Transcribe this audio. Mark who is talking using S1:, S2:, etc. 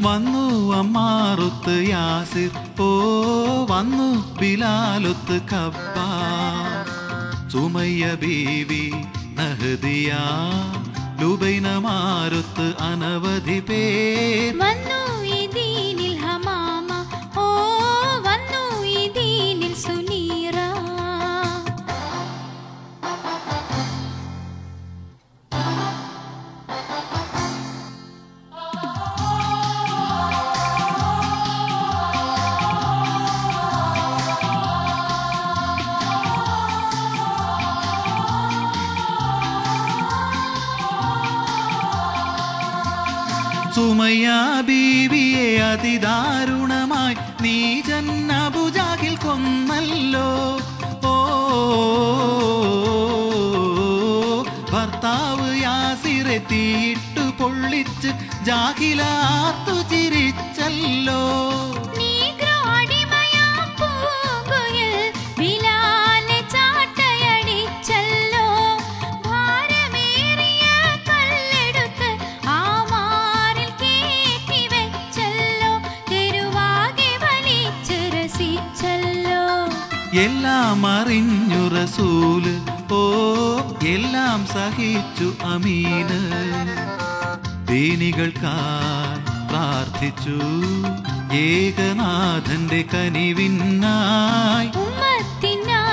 S1: വന്നു അമ്മാറുത്ത് യാസിർ ഓ വന്നു ബിലാലുത്ത് കബ്ബ സുമയ്യ ബീവി നഹദിയ ലുബൈന മാരുത്ത് അനവധി പേർ
S2: വന്നു ഈ ദീനിൽ ഹമാമ ഓ വന്നു ഈ ദീനിൽ സുനീറ
S1: സുമയ്യ ബീവിയെ അതിദാരുണമായി നീ ജന്നബുജാകിൽ കൊന്നല്ലോ ഓ ഭർത്താവ് യാസിറെ തീയിട്ട് പൊള്ളിച്ച് ജാഹിലാർത്തു ചിരിച്ചല്ലോ
S2: നീഗ്രോ അടിമയാ പൂങ്കുയിൽ ബിലാലെ ചാട്ടയടിച്ചല്ലോ ഭാരമേറിയ കല്ലെടുത്ത് ആ മാറിൽ കേറ്റി വെച്ചല്ലോ തെരുവാകെ വലിച്ച് രസിച്ചല്ലോ
S1: എല്ലാം അറിഞ്ഞു റസൂല് ഓ എല്ലാം സഹിച്ചു അമീന് ദീനികൾക്കായി പ്രാർത്ഥിച്ചു ഏകനാഥന്റെ കനിവിനായി
S2: ഉമ്മത്തിനാ